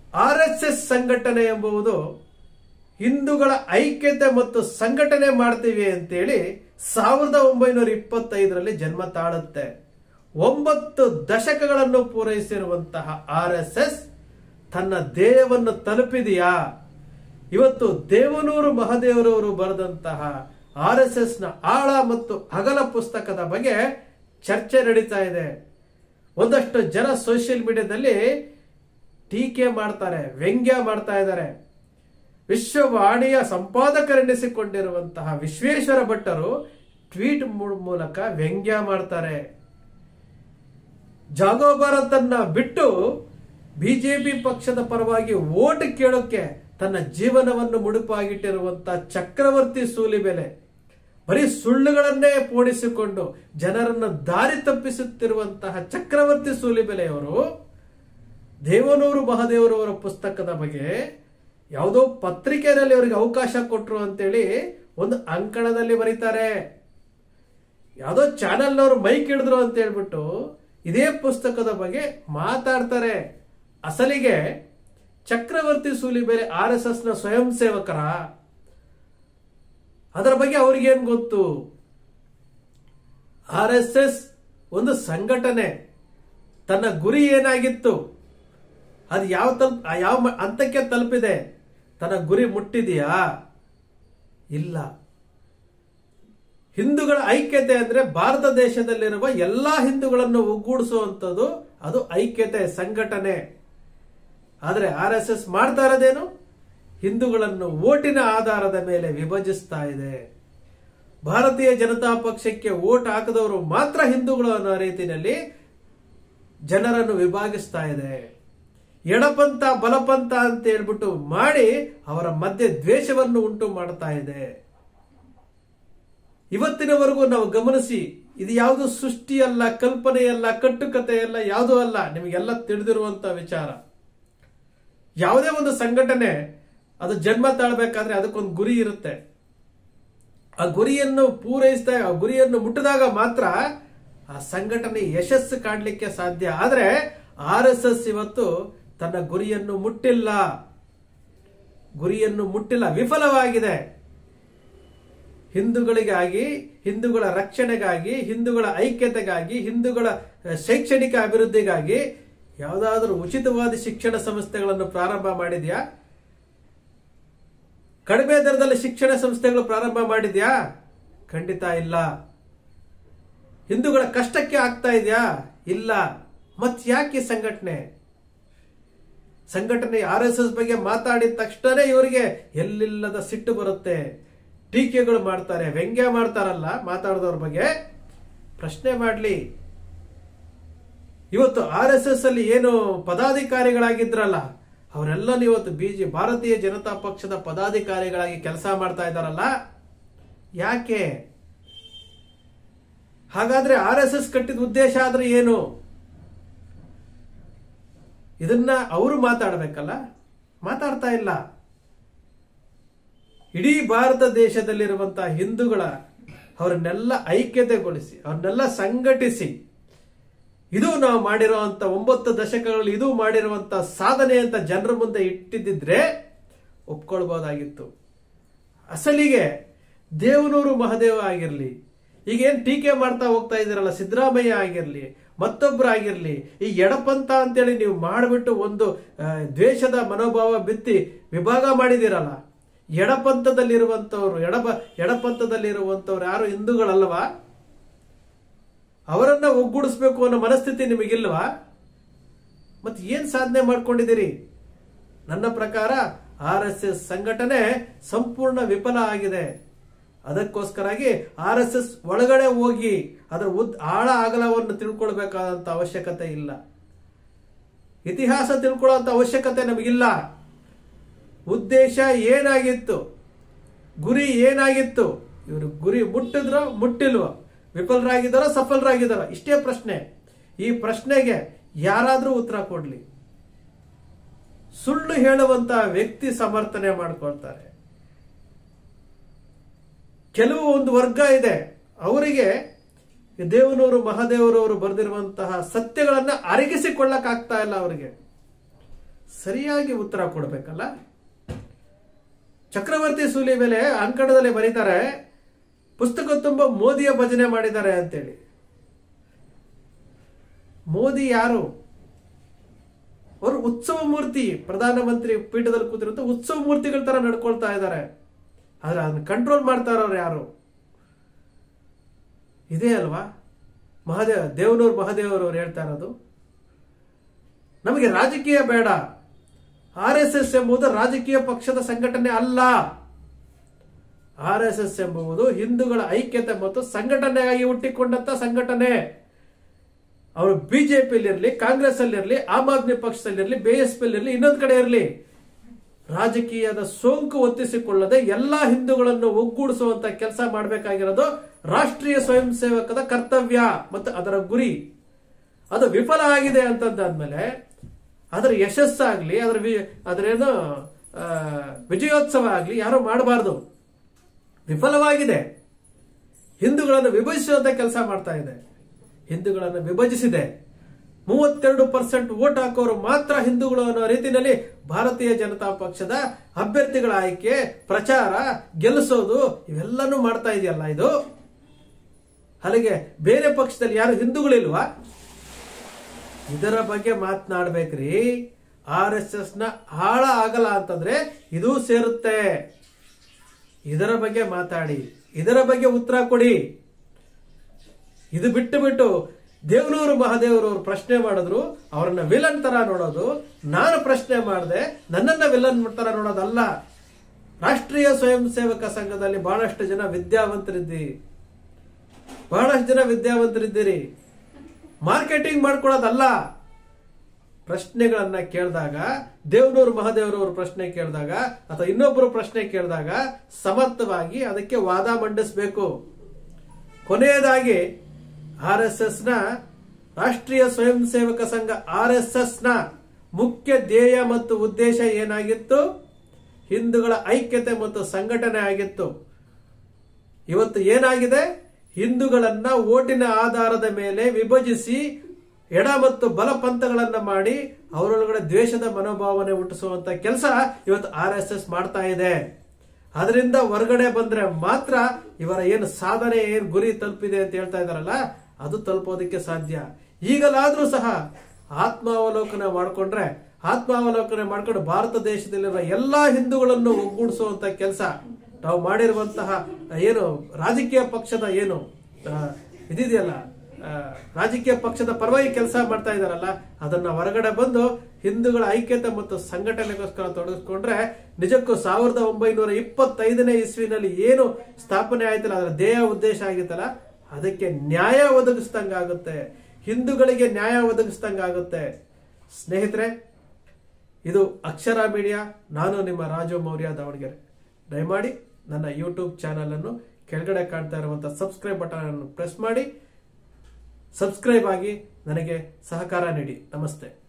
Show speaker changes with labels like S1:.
S1: R S S ಸಂಘಟನೆ ಎಂಬುದು ಹಿಂದೂಗಳ ಐಕ್ಯತೆ ಮತ್ತು ಸಂಘಟನೆ ಮಾಡ್ತೀವಿ ಅಂತೇಳಿ ಸಾವಿರದ ಒಂಬೈನೂರ ಇಪ್ಪತ್ತೈದರಲ್ಲಿ ಜನ್ಮ ತಾಳುತ್ತೆ ಒಂಬತ್ತು ದಶಕಗಳನ್ನು ಪೂರೈಸಿರುವಂತಹ ಆರ್ ಎಸ್ ಎಸ್ ತನ್ನ ಧ್ಯೇಯವನ್ನು ತಲುಪಿದೆಯಾ ಇವತ್ತು ದೇವನೂರು ಮಹದೇವರವರು ಬರೆದಂತಹ ಆರ್ ಎಸ್ ಎಸ್ ನ ಆಳ ಮತ್ತು ಅಗಲ ಪುಸ್ತಕದ ಬಗ್ಗೆ ಚರ್ಚೆ ನಡೀತಾ ಇದೆ ಒಂದಷ್ಟು ಜನ ಸೋಷಿಯಲ್ ಮೀಡಿಯಾದಲ್ಲಿ ಟೀಕೆ ಮಾಡ್ತಾರೆ ವ್ಯಂಗ್ಯ ಮಾಡ್ತಾ ಇದ್ದಾರೆ ವಿಶ್ವವಾಣಿಯ ಸಂಪಾದಕರೆನಿಸಿಕೊಂಡಿರುವಂತಹ ವಿಶ್ವೇಶ್ವರ ಭಟ್ಟರು ಟ್ವೀಟ್ ಮೂಲಕ ವ್ಯಂಗ್ಯ ಮಾಡ್ತಾರೆ ಜಾಗೋ ಭಾರತನ್ನ ಬಿಟ್ಟು ಬಿಜೆಪಿ ಪಕ್ಷದ ಪರವಾಗಿ ಓಟ್ ಕೇಳೋಕೆ ತನ್ನ ಜೀವನವನ್ನು ಮುಡುಪಾಗಿಟ್ಟಿರುವಂತಹ ಚಕ್ರವರ್ತಿ ಸೂಲಿಬೆಲೆ ಬರೀ ಸುಳ್ಳುಗಳನ್ನೇ ಪೋಣಿಸಿಕೊಂಡು ಜನರನ್ನು ದಾರಿ ತಪ್ಪಿಸುತ್ತಿರುವಂತಹ ಚಕ್ರವರ್ತಿ ಸೂಲಿಬೆಲೆಯವರು ದೇವನೂರು ಮಹಾದೇವರವರ ಪುಸ್ತಕದ ಬಗ್ಗೆ ಯಾವುದೋ ಪತ್ರಿಕೆಯಲ್ಲಿ ಅವರಿಗೆ ಅವಕಾಶ ಕೊಟ್ರು ಅಂತೇಳಿ ಒಂದು ಅಂಕಣದಲ್ಲಿ ಬರೀತಾರೆ ಯಾವುದೋ ಚಾನೆಲ್ನವರು ಮೈಕ್ ಹಿಡಿದ್ರು ಅಂತ ಹೇಳ್ಬಿಟ್ಟು ಇದೇ ಪುಸ್ತಕದ ಬಗ್ಗೆ ಮಾತಾಡ್ತಾರೆ ಅಸಲಿಗೆ Chakravarthy Sulibele R S S ನ ಸ್ವಯಂ ಸೇವಕರ ಅದರ ಬಗ್ಗೆ ಅವ್ರಿಗೇನ್ ಗೊತ್ತು ಆರ್ ಎಸ್ ಎಸ್ ಒಂದು ಸಂಘಟನೆ ತನ್ನ ಗುರಿ ಏನಾಗಿತ್ತು ಅದು ಯಾವ ತಲುಪ್ ಯಾವ ಮ- ಹಂತಕ್ಕೆ ತಲುಪಿದೆ ತನ್ನ ಗುರಿ ಮುಟ್ಟಿದೆಯಾ ಇಲ್ಲ ಹಿಂದೂಗಳ ಐಕ್ಯತೆ ಅಂದ್ರೆ ಭಾರತ ದೇಶದಲ್ಲಿರುವ ಎಲ್ಲಾ ಹಿಂದೂಗಳನ್ನು ಒಗ್ಗೂಡಿಸುವಂಥದ್ದು ಅದು ಐಕ್ಯತೆ ಸಂಘಟನೆ ಆದ್ರೆ ಆರ್ ಎಸ್ ಎಸ್ ಮಾಡ್ತಾ ಇರೋದೇನು ಹಿಂದೂಗಳನ್ನು ಓಟಿನ ಆಧಾರದ ಮೇಲೆ ವಿಭಜಿಸ್ತಾ ಇದೆ ಭಾರತೀಯ ಜನತಾ ಪಕ್ಷಕ್ಕೆ ಓಟ್ ಹಾಕದವರು ಮಾತ್ರ ಹಿಂದೂಗಳು ಅನ್ನೋ ರೀತಿಯಲ್ಲಿ ಜನರನ್ನು ವಿಭಾಗಿಸ್ತಾ ಇದೆ ಎಡಪಂಥ ಬಲಪಂಥ ಅಂತ ಹೇಳ್ಬಿಟ್ಟು ಮಾಡಿ ಅವರ ಮಧ್ಯೆ ದ್ವೇಷವನ್ನು ಉಂಟು ಮಾಡ್ತಾ ಇದೆ ಇವತ್ತಿನವರೆಗೂ ನಾವು ಗಮನಿಸಿ ಇದು ಯಾವುದು ಸೃಷ್ಟಿಯಲ್ಲ ಕಲ್ಪನೆಯಲ್ಲ ಕಟ್ಟುಕತೆಯಲ್ಲ ಯಾವುದೂ ಅಲ್ಲ ನಿಮಗೆಲ್ಲ ತಿಳಿದಿರುವಂತ ವಿಚಾರ ಯಾವುದೇ ಒಂದು ಸಂಘಟನೆ ಅದು ಜನ್ಮ ತಾಳ್ಬೇಕಾದ್ರೆ ಅದಕ್ಕೊಂದು ಗುರಿ ಇರುತ್ತೆ ಆ ಗುರಿಯನ್ನು ಪೂರೈಸಿದ ಆ ಗುರಿಯನ್ನು ಮುಟ್ಟಿದಾಗ ಮಾತ್ರ ಆ ಸಂಘಟನೆ ಯಶಸ್ಸು ಕಾಣಲಿಕ್ಕೆ ಸಾಧ್ಯ ಆದ್ರೆ ಆರ್ ಎಸ್ ಎಸ್ ಇವತ್ತು ತನ್ನ ಗುರಿಯನ್ನು ಮುಟ್ಟಿಲ್ಲ ಗುರಿಯನ್ನು ಮುಟ್ಟಿಲ್ಲ ವಿಫಲವಾಗಿದೆ ಹಿಂದೂಗಳಿಗಾಗಿ ಹಿಂದೂಗಳ ರಕ್ಷಣೆಗಾಗಿ ಹಿಂದೂಗಳ ಐಕ್ಯತೆಗಾಗಿ ಹಿಂದೂಗಳ ಅಹ್, ಶೈಕ್ಷಣಿಕ ಅಭಿವೃದ್ಧಿಗಾಗಿ ಯಾವುದಾದ್ರೂ ಉಚಿತವಾದ ಶಿಕ್ಷಣ ಸಂಸ್ಥೆಗಳನ್ನು ಪ್ರಾರಂಭ ಮಾಡಿದ್ಯಾ ಕಡಿಮೆ ದರದಲ್ಲಿ ಶಿಕ್ಷಣ ಸಂಸ್ಥೆಗಳು ಪ್ರಾರಂಭ ಮಾಡಿದ್ಯಾ ಖಂಡಿತ ಇಲ್ಲ ಹಿಂದೂಗಳ ಕಷ್ಟಕ್ಕೆ ಆಗ್ತಾ ಇದೆಯಾ ಇಲ್ಲ ಮತ್ ಯಾಕೆ ಸಂಘಟನೆ ಸಂಘಟನೆ ಆರ್ ಎಸ್ ಎಸ್ ಬಗ್ಗೆ ಮಾತಾಡಿದ ತಕ್ಷಣನೇ ಇವರಿಗೆ ಎಲ್ಲಿಲ್ಲದ ಸಿಟ್ಟು ಬರುತ್ತೆ ಟೀಕೆಗಳು ಮಾಡ್ತಾರೆ ವ್ಯಂಗ್ಯ ಮಾಡ್ತಾರಲ್ಲ ಮಾತಾಡಿದವ್ರ ಬಗ್ಗೆ ಪ್ರಶ್ನೆ ಮಾಡ್ಲಿ ಇವತ್ತು ಆರ್ ಎಸ್ ಎಸ್ ಅಲ್ಲಿ ಏನು ಪದಾಧಿಕಾರಿಗಳಾಗಿದ್ರಲ್ಲ ಅವರೆಲ್ಲ ಇವತ್ತು ಬಿಜೆ ಭಾರತೀಯ ಜನತಾ ಪಕ್ಷದ ಪದಾಧಿಕಾರಿಗಳಾಗಿ ಕೆಲಸ ಮಾಡ್ತಾ ಇದ್ದಾರಲ್ಲ ಯಾಕೆ ಹಾಗಾದ್ರೆ ಆರ್ ಎಸ್ ಎಸ್ ಕಟ್ಟಿದ ಉದ್ದೇಶ ಆದ್ರೆ ಏನು ಇದನ್ನ ಅವರು ಮಾತಾಡಬೇಕಲ್ಲ ಮಾತಾಡ್ತಾ ಇಲ್ಲ ಇಡೀ ಭಾರತ ದೇಶದಲ್ಲಿರುವಂತಹ ಹಿಂದೂಗಳ ಅವರನ್ನೆಲ್ಲ ಐಕ್ಯತೆಗೊಳಿಸಿ ಅವ್ರನ್ನೆಲ್ಲ ಸಂಘಟಿಸಿ ಇದು ನಾವು ಮಾಡಿರುವಂತ ಒಂಬತ್ತು ದಶಕಗಳಲ್ಲಿ ಇದು ಮಾಡಿರುವಂತ ಸಾಧನೆ ಅಂತ ಜನರ ಮುಂದೆ ಇಟ್ಟಿದ್ದಿದ್ರೆ ಒಪ್ಕೊಳ್ಬಹುದಾಗಿತ್ತು ಅಸಲಿಗೆ ದೇವನೂರು ಮಹದೇವ ಆಗಿರ್ಲಿ ಈಗೇನ್ ಟೀಕೆ ಮಾಡ್ತಾ ಹೋಗ್ತಾ ಇದ್ದೀರಲ್ಲ ಸಿದ್ದರಾಮಯ್ಯ ಆಗಿರ್ಲಿ ಮತ್ತೊಬ್ರು ಆಗಿರ್ಲಿ ಈ ಎಡಪಂಥ ಅಂತೇಳಿ ನೀವು ಮಾಡಿಬಿಟ್ಟು ಒಂದು ಆ, ದ್ವೇಷದ ಮನೋಭಾವ ಬಿತ್ತಿ ವಿಭಾಗ ಮಾಡಿದಿರಲ್ಲ ಎಡಪಂಥದಲ್ಲಿರುವಂತವ್ರು ಎಡಬ ಎಡಪಂಥದಲ್ಲಿರುವಂತವ್ರು ಯಾರು ಹಿಂದೂಗಳಲ್ವಾ ಅವರನ್ನ ಒಗ್ಗೂಡಿಸ್ಬೇಕು ಅನ್ನೋ ಮನಸ್ಥಿತಿ ನಿಮಗಿಲ್ವಾ ಮತ್ತೆ ಏನ್ ಸಾಧನೆ ಮಾಡ್ಕೊಂಡಿದ್ದೀರಿ ನನ್ನ ಪ್ರಕಾರ ಆರ್ ಎಸ್ ಎಸ್ ಸಂಘಟನೆ ಸಂಪೂರ್ಣ ವಿಫಲ ಆಗಿದೆ ಅದಕ್ಕೋಸ್ಕರಾಗಿ ಆರ್ ಎಸ್ ಎಸ್ ಒಳಗಡೆ ಹೋಗಿ ಅದರ ಉದ್ ಆಳ ಅಗಲವನ್ನು ತಿಳ್ಕೊಳ್ಬೇಕಾದಂತ ಅವಶ್ಯಕತೆ ಇಲ್ಲ ಇತಿಹಾಸ ತಿಳ್ಕೊಳ್ಳುವಂತ ಅವಶ್ಯಕತೆ ನಮಗಿಲ್ಲ ಉದ್ದೇಶ ಏನಾಗಿತ್ತು ಗುರಿ ಏನಾಗಿತ್ತು ಇವರು ಗುರಿ ಮುಟ್ಟಿದ್ರೋ ಮುಟ್ಟಿಲ್ವೋ ವಿಫಲರಾಗಿದ್ದಾರೋ ಸಫಲರಾಗಿದ್ದಾರೋ ಇಷ್ಟೇ ಪ್ರಶ್ನೆ ಈ ಪ್ರಶ್ನೆಗೆ ಯಾರಾದ್ರೂ ಉತ್ತರ ಕೊಡ್ಲಿ ಸುಳ್ಳು ಹೇಳುವಂತ ವ್ಯಕ್ತಿ ಸಮರ್ಥನೆ ಮಾಡ್ಕೊಳ್ತಾರೆ ಕೆಲವು ಒಂದು ವರ್ಗ ಇದೆ ಅವರಿಗೆ ಈ ದೇವನೂರು ಮಹಾದೇವರವರು ಬರೆದಿರುವಂತಹ ಸತ್ಯಗಳನ್ನ ಅರಗಿಸಿಕೊಳ್ಳಕ್ ಆಗ್ತಾ ಇಲ್ಲ ಅವರಿಗೆ ಸರಿಯಾಗಿ ಉತ್ತರ ಕೊಡಬೇಕಲ್ಲ ಚಕ್ರವರ್ತಿ ಸೂಲಿ ಮೇಲೆ ಅಂಕಣದಲ್ಲಿ ಬರೀತಾರೆ ಪುಸ್ತಕ ತುಂಬ ಮೋದಿಯ ಭಜನೆ ಮಾಡಿದ್ದಾರೆ ಅಂತೇಳಿ ಮೋದಿ ಯಾರು ಅವರು ಉತ್ಸವ ಮೂರ್ತಿ ಪ್ರಧಾನಮಂತ್ರಿ ಪೀಠದಲ್ಲಿ ಕೂತಿರುವಂತ ಉತ್ಸವ ಮೂರ್ತಿಗಳ ತರ ನಡ್ಕೊಳ್ತಾ ಇದ್ದಾರೆ ಆದ್ರೆ ಅದನ್ನ ಕಂಟ್ರೋಲ್ ಮಾಡ್ತಾ ಇರೋರು ಯಾರು ಇದೇ ಅಲ್ವಾ ಮಹಾದೇವ ದೇವನೂರು ಮಹಾದೇವರು ಅವ್ರು ಹೇಳ್ತಾ ಇರೋದು ನಮಗೆ ರಾಜಕೀಯ ಬೇಡ ಆರ್ ಎಸ್ ಎಸ್ ಎಂಬುದು ರಾಜಕೀಯ ಪಕ್ಷದ ಸಂಘಟನೆ ಅಲ್ಲ ಆರ್ ಎಸ್ ಎಸ್ ಎಂಬುದು ಹಿಂದೂಗಳ ಐಕ್ಯತೆ ಮತ್ತು ಸಂಘಟನೆಯಾಗಿ ಹುಟ್ಟಿಕೊಂಡಂತ ಸಂಘಟನೆ ಅವರು ಬಿಜೆಪಿಯಲ್ಲಿ ಇರಲಿ ಕಾಂಗ್ರೆಸ್ ಅಲ್ಲಿ ಇರಲಿ ಆಮ್ ಆದ್ಮಿ ಪಕ್ಷದಲ್ಲಿರಲಿ ಬಿ ಎಸ್ ಪಿ ಇರಲಿ ಇನ್ನೊಂದು ಕಡೆ ಇರಲಿ ರಾಜಕೀಯದ ಸೋಂಕು ಒತ್ತಿಸಿಕೊಳ್ಳದೆ ಎಲ್ಲಾ ಹಿಂದೂಗಳನ್ನು ಒಗ್ಗೂಡಿಸುವಂತ ಕೆಲಸ ಮಾಡಬೇಕಾಗಿರೋದು ರಾಷ್ಟ್ರೀಯ ಸ್ವಯಂ ಸೇವಕದ ಕರ್ತವ್ಯ ಮತ್ತು ಅದರ ಗುರಿ ಅದು ವಿಫಲ ಆಗಿದೆ ಅಂತಂದಾದ್ಮೇಲೆ ಅದರ ಯಶಸ್ಸಾಗ್ಲಿ ಅದರ ವಿ- ಅದರೇನು ಆ, ವಿಜಯೋತ್ಸವ ಆಗ್ಲಿ ಯಾರು ಮಾಡಬಾರ್ದು ವಿಫಲವಾಗಿದೆ ಹಿಂದೂಗಳನ್ನು ವಿಭಜಿಸುವಂತ ಕೆಲಸ ಮಾಡ್ತಾ ಇದೆ ಹಿಂದೂಗಳನ್ನು ವಿಭಜಿಸಿದೆ ಮೂವತ್ತೆರಡು ಪರ್ಸೆಂಟ್ ವೋಟ್ ಹಾಕೋರು ಮಾತ್ರ ಹಿಂದೂಗಳು ಅನ್ನೋ ರೀತಿಯಲ್ಲಿ ಭಾರತೀಯ ಜನತಾ ಪಕ್ಷದ ಅಭ್ಯರ್ಥಿಗಳ ಆಯ್ಕೆ ಪ್ರಚಾರ ಗೆಲ್ಲಿಸೋದು ಇವೆಲ್ಲನೂ ಮಾಡ್ತಾ ಇದೆಯಲ್ಲ ಇದು ಅಲ್ಲಿಗೆ ಬೇರೆ ಪಕ್ಷದಲ್ಲಿ ಯಾರು ಹಿಂದೂಗಳಿಲ್ವಾ ಇದರ ಬಗ್ಗೆ ಮಾತನಾಡ್ಬೇಕ್ರಿ ಆರ್ ಎಸ್ ಎಸ್ ನ ಆಳ ಆಗಲ್ಲ ಅಂತಂದ್ರೆ ಇದು ಸೇರುತ್ತೆ ಇದರ ಬಗ್ಗೆ ಮಾತಾಡಿ ಇದರ ಬಗ್ಗೆ ಉತ್ತರ ಕೊಡಿ ಇದು ಬಿಟ್ಟು ಬಿಟ್ಟು ದೇವನೂರು ಮಹಾದೇವರು ಅವ್ರು ಪ್ರಶ್ನೆ ಮಾಡಿದ್ರು ಅವರನ್ನ ವಿಲನ್ ತರ ನೋಡೋದು ನಾನು ಪ್ರಶ್ನೆ ಮಾಡಿದೆ ನನ್ನನ್ನ ವಿಲನ್ ತರ ನೋಡೋದಲ್ಲ ರಾಷ್ಟ್ರೀಯ ಸ್ವಯಂ ಸೇವಕ ಸಂಘದಲ್ಲಿ ಬಹಳಷ್ಟು ಜನ ವಿದ್ಯಾವಂತರಿದ್ದೀರಿ ಬಹಳಷ್ಟು ಜನ ವಿದ್ಯಾವಂತರಿದ್ದೀರಿ ಮಾರ್ಕೆಟಿಂಗ್ ಮಾಡ್ಕೊಳ್ಳೋದಲ್ಲ ಪ್ರಶ್ನೆಗಳನ್ನ ಕೇಳಿದಾಗ ದೇವನೂರು ಮಹಾದೇವರವರು ಪ್ರಶ್ನೆ ಕೇಳಿದಾಗ ಅಥವಾ ಇನ್ನೊಬ್ಬರು ಪ್ರಶ್ನೆ ಕೇಳಿದಾಗ ಸಮರ್ಥವಾಗಿ ಅದಕ್ಕೆ ವಾದ ಮಂಡಿಸಬೇಕು ಕೊನೆಯದಾಗಿ ಆರ್ ಎಸ್ ಎಸ್ ನ ರಾಷ್ಟ್ರೀಯ ಸ್ವಯಂ ಸೇವಕ ಸಂಘ ಆರ್ ಎಸ್ ಎಸ್ ನ ಮುಖ್ಯ ಧ್ಯೇಯ ಮತ್ತು ಉದ್ದೇಶ ಏನಾಗಿತ್ತು ಹಿಂದೂಗಳ ಐಕ್ಯತೆ ಮತ್ತು ಸಂಘಟನೆ ಆಗಿತ್ತು ಇವತ್ತು ಏನಾಗಿದೆ ಹಿಂದೂಗಳನ್ನ ಓಟಿನ ಆಧಾರದ ಮೇಲೆ ವಿಭಜಿಸಿ ಎಡ ಮತ್ತು ಬಲ ಪಂಥಗಳನ್ನ ಮಾಡಿ ಅವರೊಳಗಡೆ ದ್ವೇಷದ ಮನೋಭಾವನೆ ಹುಟ್ಟಿಸುವಂತ ಕೆಲಸ ಇವತ್ತು ಆರ್ ಎಸ್ ಎಸ್ ಮಾಡ್ತಾ ಇದೆ ಅದರಿಂದ ಹೊರಗಡೆ ಬಂದ್ರೆ ಮಾತ್ರ ಇವರ ಏನು ಸಾಧನೆ ಏನು ಗುರಿ ತಲುಪಿದೆ ಅಂತ ಹೇಳ್ತಾ ಇದಾರಲ್ಲ ಅದು ತಲುಪೋದಕ್ಕೆ ಸಾಧ್ಯ ಈಗಲಾದ್ರೂ ಸಹ ಆತ್ಮಾವಲೋಕನ ಮಾಡಿಕೊಂಡ್ರೆ ಆತ್ಮಾವಲೋಕನ ಮಾಡ್ಕೊಂಡು ಭಾರತ ದೇಶದಲ್ಲಿರುವ ಎಲ್ಲಾ ಹಿಂದೂಗಳನ್ನು ಒಗ್ಗೂಡಿಸುವಂತ ಕೆಲಸ ನಾವು ಮಾಡಿರುವಂತಹ ಏನು ರಾಜಕೀಯ ಪಕ್ಷದ ಏನು ಆ, ಇದಿದೆಯಲ್ಲ ಆ, ರಾಜಕೀಯ ಪಕ್ಷದ ಪರವಾಗಿ ಕೆಲಸ ಮಾಡ್ತಾ ಇದಾರಲ್ಲ ಅದನ್ನ ಹೊರಗಡೆ ಬಂದು ಹಿಂದೂಗಳ ಐಕ್ಯತೆ ಮತ್ತು ಸಂಘಟನೆಗೋಸ್ಕರ ತೊಡಗಿಸ್ಕೊಂಡ್ರೆ ನಿಜಕ್ಕೂ ಸಾವಿರದ ಒಂಬೈನೂರ ಇಪ್ಪತ್ತೈದನೇ ಇಸ್ವಿನಲ್ಲಿ ಏನು ಸ್ಥಾಪನೆ ಆಯ್ತಲ್ಲ ಅದರ ಧ್ಯೇಯ ಉದ್ದೇಶ ಆಗಿತ್ತಲ್ಲ ಅದಕ್ಕೆ ನ್ಯಾಯ ಒದಗಿಸ್ದಂಗಾಗುತ್ತೆ ಹಿಂದೂಗಳಿಗೆ ನ್ಯಾಯ ಒದಗಿಸ್ದಂಗಾಗುತ್ತೆ ಸ್ನೇಹಿತರೆ ಇದು ಅಕ್ಷರ ಮೀಡಿಯಾ ನಾನು ನಿಮ್ಮ ರಾಜು ಮೌರ್ಯ ದಾವಣಗೆರೆ ದಯಮಾಡಿ ನನ್ನ ಯೂಟ್ಯೂಬ್ ಚಾನಲ್ ಅನ್ನು ಕೆಳಗಡೆ ಕಾಣ್ತಾ ಇರುವಂತಹ ಸಬ್ಸ್ಕ್ರೈಬ್ ಬಟನ್ ಅನ್ನು ಪ್ರೆಸ್ ಮಾಡಿ ಸಬ್ಸ್ಕ್ರೈಬ್ ಆಗಿ ನನಗೆ ಸಹಕಾರ ನೀಡಿ ನಮಸ್ತೆ